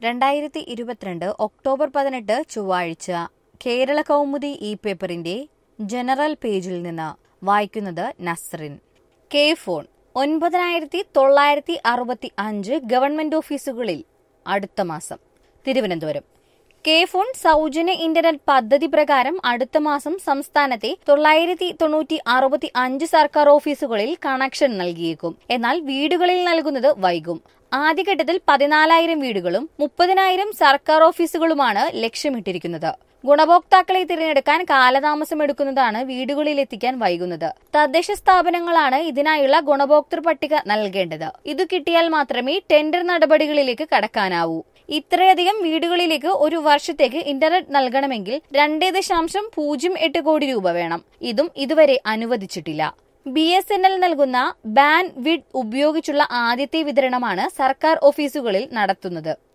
രണ്ടായിരത്തി ഇരുപത്തിരണ്ട് ഒക്ടോബർ പതിനെട്ട് ചൊവ്വാഴ്ച കേരള കൗമുദി ഇ പേപ്പറിന്റെ ജനറൽ പേജിൽ നിന്ന് വായിക്കുന്നത് നസ്റിൻ കെ ഫോൺ ഒൻപതിനായിരത്തി തൊള്ളായിരത്തി അറുപത്തി അഞ്ച് ഗവൺമെന്റ് ഓഫീസുകളിൽ അടുത്ത മാസം തിരുവനന്തപുരം കെ ഫോൺ സൗജന്യ ഇന്റർനെറ്റ് പദ്ധതി പ്രകാരം അടുത്ത മാസം സംസ്ഥാനത്തെ തൊള്ളായിരത്തി തൊണ്ണൂറ്റി അറുപത്തി അഞ്ച് സർക്കാർ ഓഫീസുകളിൽ കണക്ഷൻ നൽകിയേക്കും എന്നാൽ വീടുകളിൽ നൽകുന്നത് വൈകും ആദ്യഘട്ടത്തിൽ പതിനാലായിരം വീടുകളും മുപ്പതിനായിരം സർക്കാർ ഓഫീസുകളുമാണ് ലക്ഷ്യമിട്ടിരിക്കുന്നത് ഗുണഭോക്താക്കളെ തിരഞ്ഞെടുക്കാൻ കാലതാമസം എടുക്കുന്നതാണ് വീടുകളിൽ എത്തിക്കാൻ വൈകുന്നത് തദ്ദേശ സ്ഥാപനങ്ങളാണ് ഇതിനായുള്ള ഗുണഭോക്തൃ പട്ടിക നൽകേണ്ടത് ഇത് കിട്ടിയാൽ മാത്രമേ ടെൻഡർ നടപടികളിലേക്ക് കടക്കാനാവൂ ഇത്രയധികം വീടുകളിലേക്ക് ഒരു വർഷത്തേക്ക് ഇന്റർനെറ്റ് നൽകണമെങ്കിൽ രണ്ടേ ദശാംശം പൂജ്യം എട്ട് കോടി രൂപ വേണം ഇതും ഇതുവരെ അനുവദിച്ചിട്ടില്ല ബി എസ് എൻ എൽ നൽകുന്ന ബാൻ വിഡ് ഉപയോഗിച്ചുള്ള ആദ്യത്തെ വിതരണമാണ് സർക്കാർ ഓഫീസുകളിൽ നടത്തുന്നത്